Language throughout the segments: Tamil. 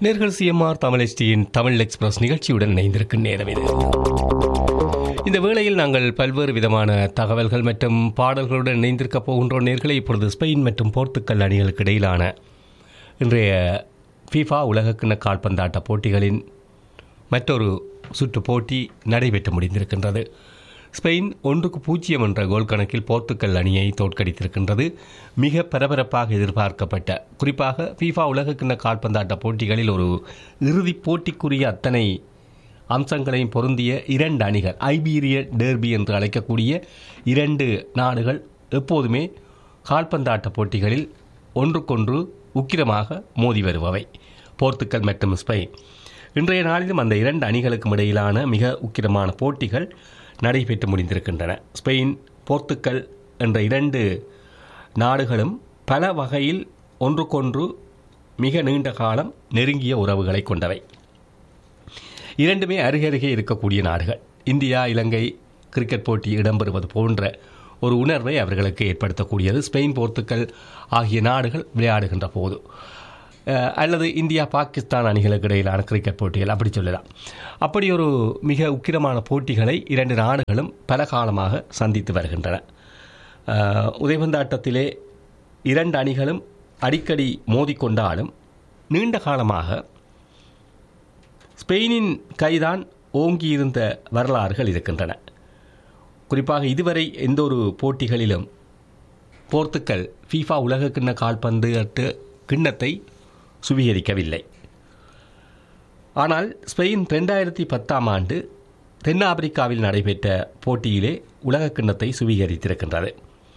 நேர்கள் சிஎம்ஆர் தமிழ் எஸ்டியின் தமிழ் எக்ஸ்பிரஸ் நிகழ்ச்சியுடன் இணைந்திருக்கும் நேரம் இது இந்த வேளையில் நாங்கள் பல்வேறு விதமான தகவல்கள் மற்றும் பாடல்களுடன் இணைந்திருக்க போகின்றோம் நேர்களை இப்பொழுது ஸ்பெயின் மற்றும் போர்த்துக்கல் அணிகளுக்கு இடையிலான இன்றைய ஃபீஃபா உலகக்கிண்ண கால்பந்தாட்ட போட்டிகளின் மற்றொரு சுற்று போட்டி நடைபெற்று முடிந்திருக்கின்றது ஸ்பெயின் ஒன்றுக்கு பூஜ்ஜியம் என்ற கோல் கணக்கில் போர்த்துக்கல் அணியை தோற்கடித்திருக்கின்றது மிக பரபரப்பாக எதிர்பார்க்கப்பட்ட குறிப்பாக ஃபீஃபா உலகக்கிண்ண கால்பந்தாட்ட போட்டிகளில் ஒரு இறுதிப் போட்டிக்குரிய அத்தனை அம்சங்களையும் பொருந்திய இரண்டு அணிகள் ஐபீரிய டெர்பி என்று அழைக்கக்கூடிய இரண்டு நாடுகள் எப்போதுமே கால்பந்தாட்ட போட்டிகளில் ஒன்றுக்கொன்று உக்கிரமாக மோதி வருபவை போர்த்துக்கல் மற்றும் ஸ்பெயின் இன்றைய நாளிலும் அந்த இரண்டு அணிகளுக்கும் இடையிலான மிக உக்கிரமான போட்டிகள் நடைபெற்று முடிந்திருக்கின்றன ஸ்பெயின் போர்த்துக்கல் என்ற இரண்டு நாடுகளும் பல வகையில் ஒன்றுக்கொன்று மிக நீண்ட காலம் நெருங்கிய உறவுகளை கொண்டவை இரண்டுமே அருகருகே இருக்கக்கூடிய நாடுகள் இந்தியா இலங்கை கிரிக்கெட் போட்டி இடம்பெறுவது போன்ற ஒரு உணர்வை அவர்களுக்கு ஏற்படுத்தக்கூடியது ஸ்பெயின் போர்த்துக்கல் ஆகிய நாடுகள் விளையாடுகின்ற போது அஹ், அல்லது இந்தியா பாகிஸ்தான் அணிகளுக்கு இடையிலான கிரிக்கெட் போட்டிகள் அப்படி சொல்லலாம் அப்படி ஒரு மிக உக்கிரமான போட்டிகளை இரண்டு நாடுகளும் பல காலமாக சந்தித்து வருகின்றன அஹ், உதைபந்தாட்டத்திலே இரண்டு அணிகளும் அடிக்கடி மோதிக்கொண்டாலும் நீண்ட காலமாக ஸ்பெயினின் கைதான் ஓங்கியிருந்த வரலாறுகள் இருக்கின்றன குறிப்பாக இதுவரை எந்த ஒரு போட்டிகளிலும் போர்த்துக்கல் ஃபீஃபா உலக கிண்ண கால்பந்து அட்டு கிண்ணத்தை சுவீகரிக்கவில்லை ஆனால் ஸ்பெயின் ரெண்டாயிரத்தி பத்தாம் ஆண்டு தென்னாப்பிரிக்காவில் நடைபெற்ற போட்டியிலே உலக கிண்ணத்தை சுவீகரித்திருக்கின்றது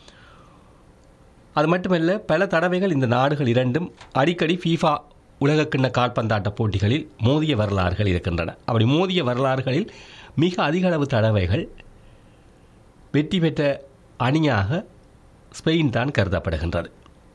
அது மட்டுமல்ல பல தடவைகள் இந்த நாடுகள் இரண்டும் அடிக்கடி ஃபீஃபா உலகக்கிண்ண கால்பந்தாட்ட போட்டிகளில் மோதிய வரலாறுகள் இருக்கின்றன அப்படி மோதிய வரலாறுகளில் மிக அதிக அளவு தடவைகள் வெற்றி பெற்ற அணியாக ஸ்பெயின் தான் கருதப்படுகின்றது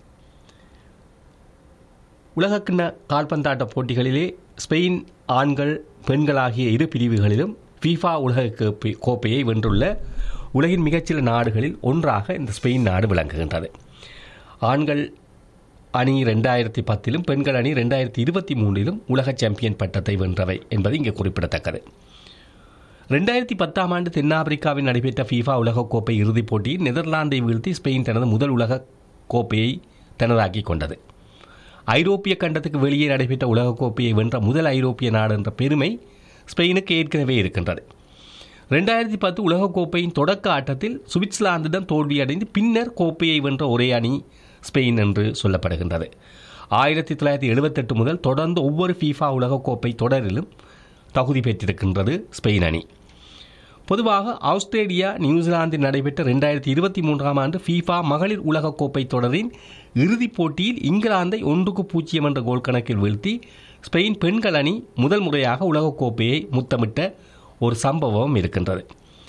உலகக்கிண்ண கால்பந்தாட்ட போட்டிகளிலே ஸ்பெயின் ஆண்கள் பெண்கள் ஆகிய இரு பிரிவுகளிலும் ஃபீஃபா உலக கோப்பை கோப்பையை வென்றுள்ள உலகின் மிகச்சில நாடுகளில் ஒன்றாக இந்த ஸ்பெயின் நாடு விளங்குகின்றது ஆண்கள் அணி ரெண்டாயிரத்தி பத்திலும் பெண்கள் அணி ரெண்டாயிரத்தி இருபத்தி மூன்றிலும் உலக சாம்பியன் பட்டத்தை வென்றவை என்பது இங்கே குறிப்பிடத்தக்கது ரெண்டாயிரத்தி பத்தாம் ஆண்டு தென்னாப்பிரிக்காவில் நடைபெற்ற ஃபீஃபா உலகக்கோப்பை இறுதிப் போட்டியில் நெதர்லாந்தை வீழ்த்தி ஸ்பெயின் தனது முதல் உலக கோப்பையை தனதாக்கி கொண்டது ஐரோப்பிய கண்டத்துக்கு வெளியே நடைபெற்ற உலகக்கோப்பையை வென்ற முதல் ஐரோப்பிய நாடு என்ற பெருமை ஸ்பெயினுக்கு ஏற்கனவே இருக்கின்றது ரெண்டாயிரத்தி பத்து உலகக்கோப்பையின் தொடக்க ஆட்டத்தில் சுவிட்சர்லாந்திடம் தோல்வியடைந்து பின்னர் கோப்பையை வென்ற ஒரே அணி ஸ்பெயின் என்று சொல்லப்படுகின்றது ஆயிரத்தி தொள்ளாயிரத்தி எழுபத்தெட்டு முதல் தொடர்ந்து ஒவ்வொரு ஃபீஃபா உலகக்கோப்பை தொடரிலும் தகுதி பெற்றிருக்கின்றது ஸ்பெயின் அணி பொதுவாக ஆஸ்திரேலியா நியூசிலாந்தில் நடைபெற்ற ரெண்டாயிரத்தி இருபத்தி மூன்றாம் ஆண்டு ஃபீஃபா மகளிர் உலகக்கோப்பை தொடரின் இறுதிப் போட்டியில் இங்கிலாந்தை ஒன்றுக்கு பூஜ்ஜியம் என்ற கோல் கணக்கில் வீழ்த்தி ஸ்பெயின் பெண்கள் அணி முதல் முறையாக உலகக்கோப்பையை முத்தமிட்ட ஒரு சம்பவம் இருக்கின்றது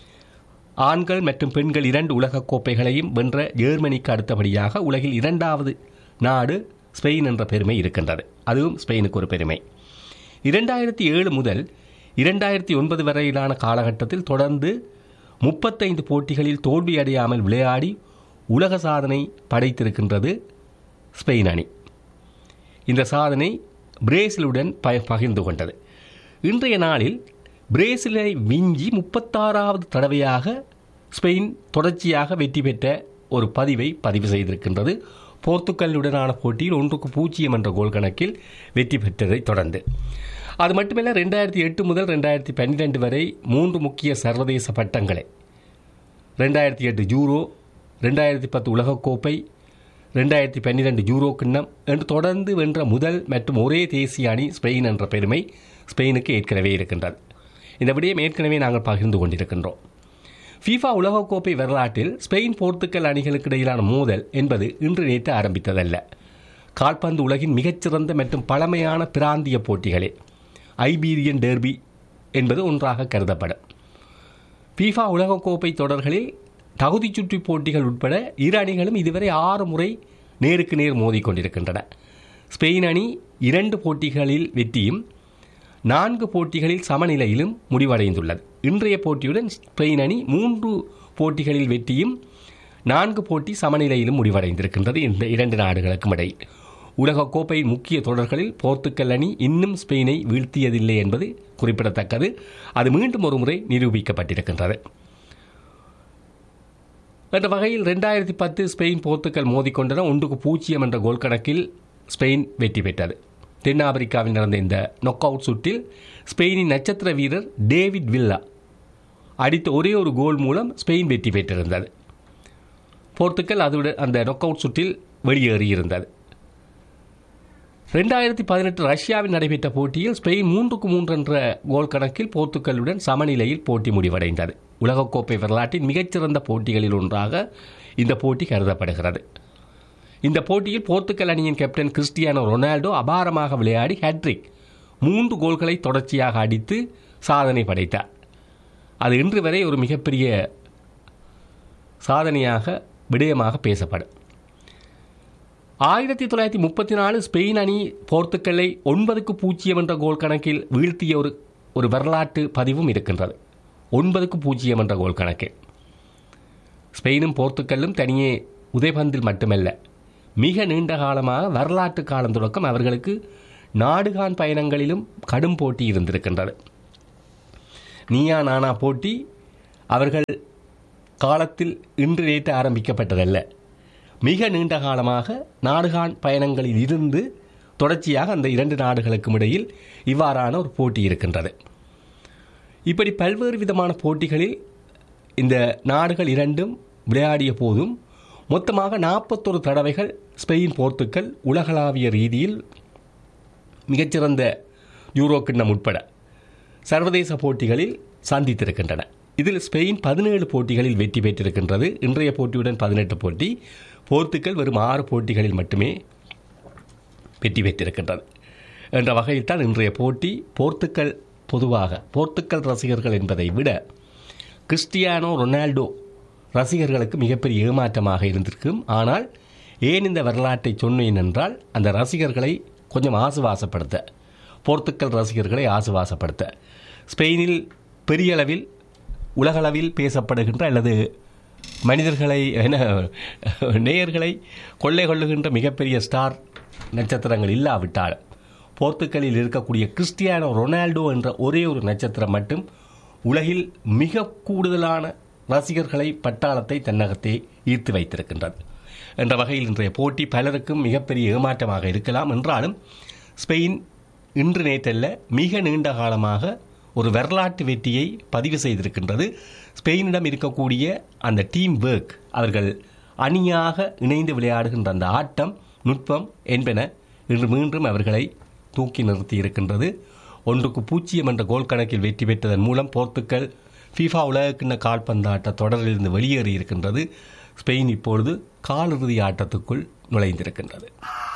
ஆண்கள் மற்றும் பெண்கள் இரண்டு உலகக் கோப்பைகளையும் வென்ற ஜெர்மனிக்கு அடுத்தபடியாக உலகில் இரண்டாவது நாடு ஸ்பெயின் என்ற பெருமை இருக்கின்றது அதுவும் ஸ்பெயினுக்கு ஒரு பெருமை இரண்டாயிரத்தி ஏழு முதல் இரண்டாயிரத்தி ஒன்பது வரையிலான காலகட்டத்தில் தொடர்ந்து முப்பத்தைந்து போட்டிகளில் தோல்வியடையாமல் விளையாடி உலக சாதனை படைத்திருக்கின்றது ஸ்பெயின் அணி இந்த சாதனை பிரேசிலுடன் ப பகிர்ந்து கொண்டது இன்றைய நாளில் பிரேசிலை விஞ்சி முப்பத்தாறாவது தடவையாக ஸ்பெயின் தொடர்ச்சியாக வெற்றி பெற்ற ஒரு பதிவை பதிவு செய்திருக்கின்றது போர்த்துக்கலுடனான போட்டியில் ஒன்றுக்கு பூஜ்ஜியம் என்ற கோல் கணக்கில் வெற்றி பெற்றதைத் தொடர்ந்து அது மட்டுமல்ல ரெண்டாயிரத்தி எட்டு முதல் ரெண்டாயிரத்தி பன்னிரெண்டு வரை மூன்று முக்கிய சர்வதேச பட்டங்களை ரெண்டாயிரத்தி எட்டு ஜூரோ ரெண்டாயிரத்தி பத்து உலகக்கோப்பை ரெண்டாயிரத்தி பன்னிரெண்டு ஜூரோ கிண்ணம் என்று தொடர்ந்து வென்ற முதல் மற்றும் ஒரே தேசிய அணி ஸ்பெயின் என்ற பெருமை ஸ்பெயினுக்கு ஏற்கனவே இருக்கின்றது இந்த விடயம் ஏற்கனவே நாங்கள் பகிர்ந்து கொண்டிருக்கின்றோம் ஃபீஃபா உலகக்கோப்பை வரலாற்றில் ஸ்பெயின் போர்த்துக்கல் அணிகளுக்கு இடையிலான மோதல் என்பது இன்று நேற்று ஆரம்பித்ததல்ல கால்பந்து உலகின் மிகச்சிறந்த மற்றும் பழமையான பிராந்திய போட்டிகளே ஐபீரியன் டெர்பி என்பது ஒன்றாக கருதப்படும் ஃபீஃபா உலகக்கோப்பை தொடர்களில் தகுதிச் சுற்று போட்டிகள் உட்பட இரு அணிகளும் இதுவரை ஆறு முறை நேருக்கு நேர் மோதிக்கொண்டிருக்கின்றன ஸ்பெயின் அணி இரண்டு போட்டிகளில் வெற்றியும் நான்கு போட்டிகளில் சமநிலையிலும் முடிவடைந்துள்ளது இன்றைய போட்டியுடன் ஸ்பெயின் அணி மூன்று போட்டிகளில் வெற்றியும் நான்கு போட்டி சமநிலையிலும் முடிவடைந்திருக்கின்றது இந்த இரண்டு நாடுகளுக்கும் இடையில் உலகக்கோப்பையின் முக்கிய தொடர்களில் போர்த்துக்கல் அணி இன்னும் ஸ்பெயினை வீழ்த்தியதில்லை என்பது குறிப்பிடத்தக்கது அது மீண்டும் ஒரு முறை நிரூபிக்கப்பட்டிருக்கின்றது என்ற வகையில் ரெண்டாயிரத்தி பத்து ஸ்பெயின் போர்த்துக்கல் மோதிக்கொண்டன ஒன்றுக்கு பூஜ்ஜியம் என்ற கோல் கணக்கில் ஸ்பெயின் வெற்றி பெற்றது தென்னாப்பிரிக்காவில் நடந்த இந்த நொக் அவுட் சுற்றில் ஸ்பெயினின் நட்சத்திர வீரர் டேவிட் வில்லா அடித்த ஒரே ஒரு கோல் மூலம் ஸ்பெயின் வெற்றி பெற்றிருந்தது போர்த்துக்கல் அதுடன் அந்த நொக் அவுட் சுற்றில் வெளியேறியிருந்தது ரெண்டாயிரத்தி பதினெட்டு ரஷ்யாவில் நடைபெற்ற போட்டியில் ஸ்பெயின் மூன்றுக்கு மூன்று என்ற கோல் கணக்கில் போர்த்துக்கலுடன் சமநிலையில் போட்டி முடிவடைந்தது உலகக்கோப்பை வரலாற்றின் மிகச்சிறந்த போட்டிகளில் ஒன்றாக இந்த போட்டி கருதப்படுகிறது இந்த போட்டியில் போர்த்துக்கல் அணியின் கேப்டன் கிறிஸ்டியானோ ரொனால்டோ அபாரமாக விளையாடி ஹேட்ரிக் மூன்று கோல்களை தொடர்ச்சியாக அடித்து சாதனை படைத்தார் அது இன்று வரை ஒரு மிகப்பெரிய சாதனையாக விடயமாக பேசப்படும் ஆயிரத்தி தொள்ளாயிரத்தி முப்பத்தி நாலு ஸ்பெயின் அணி போர்த்துக்கலை ஒன்பதுக்கு பூஜ்ஜியம் என்ற கோல் கணக்கில் வீழ்த்திய ஒரு ஒரு வரலாற்று பதிவும் இருக்கின்றது ஒன்பதுக்கு பூஜ்ஜியம் என்ற கோல் கணக்கில் ஸ்பெயினும் போர்த்துக்கல்லும் தனியே உதைபந்தில் மட்டுமல்ல மிக நீண்ட காலமாக வரலாற்று காலம் தொடக்கம் அவர்களுக்கு நாடுகான் பயணங்களிலும் கடும் போட்டி இருந்திருக்கின்றது நீயா நானா போட்டி அவர்கள் காலத்தில் இன்று நேற்று ஆரம்பிக்கப்பட்டதல்ல மிக நீண்ட காலமாக நாடுகான் பயணங்களில் இருந்து தொடர்ச்சியாக அந்த இரண்டு நாடுகளுக்கும் இடையில் இவ்வாறான ஒரு போட்டி இருக்கின்றது இப்படி பல்வேறு விதமான போட்டிகளில் இந்த நாடுகள் இரண்டும் விளையாடிய போதும் மொத்தமாக நாற்பத்தொரு தடவைகள் ஸ்பெயின் போர்த்துக்கல் உலகளாவிய ரீதியில் மிகச்சிறந்த யூரோ கிண்ணம் உட்பட சர்வதேச போட்டிகளில் சந்தித்திருக்கின்றன இதில் ஸ்பெயின் பதினேழு போட்டிகளில் வெற்றி பெற்றிருக்கின்றது இன்றைய போட்டியுடன் பதினெட்டு போட்டி போர்த்துக்கல் வெறும் ஆறு போட்டிகளில் மட்டுமே வெற்றி பெற்றிருக்கின்றது என்ற வகையில் தான் இன்றைய போட்டி போர்த்துக்கல் பொதுவாக போர்த்துக்கல் ரசிகர்கள் என்பதை விட கிறிஸ்டியானோ ரொனால்டோ ரசிகர்களுக்கு மிகப்பெரிய ஏமாற்றமாக இருந்திருக்கும் ஆனால் ஏன் இந்த வரலாற்றை சொன்னேன் என்றால் அந்த ரசிகர்களை கொஞ்சம் ஆசுவாசப்படுத்த போர்த்துக்கல் ரசிகர்களை ஆசுவாசப்படுத்த ஸ்பெயினில் பெரிய அளவில் உலகளவில் பேசப்படுகின்ற அல்லது மனிதர்களை என நேயர்களை கொள்ளை கொள்ளுகின்ற மிகப்பெரிய ஸ்டார் நட்சத்திரங்கள் இல்லாவிட்டால் போர்த்துக்கலில் இருக்கக்கூடிய கிறிஸ்டியானோ ரொனால்டோ என்ற ஒரே ஒரு நட்சத்திரம் மட்டும் உலகில் மிக கூடுதலான ரசிகர்களை பட்டாளத்தை தன்னகத்தே ஈர்த்து வைத்திருக்கின்றது என்ற வகையில் இன்றைய போட்டி பலருக்கும் மிகப்பெரிய ஏமாற்றமாக இருக்கலாம் என்றாலும் ஸ்பெயின் இன்று நேற்றல்ல மிக நீண்ட காலமாக ஒரு வரலாற்று வெற்றியை பதிவு செய்திருக்கின்றது ஸ்பெயினிடம் இருக்கக்கூடிய அந்த டீம் ஒர்க் அவர்கள் அணியாக இணைந்து விளையாடுகின்ற அந்த ஆட்டம் நுட்பம் என்பன இன்று மீண்டும் அவர்களை தூக்கி நிறுத்தி இருக்கின்றது ஒன்றுக்கு பூஜ்ஜியம் என்ற கோல் கணக்கில் வெற்றி பெற்றதன் மூலம் போர்த்துக்கல் ஃபீஃபா உலகக்கிண்ண கால்பந்தாட்ட தொடரிலிருந்து வெளியேறி இருக்கின்றது ஸ்பெயின் இப்பொழுது காலிறுதி ஆட்டத்துக்குள் நுழைந்திருக்கின்றது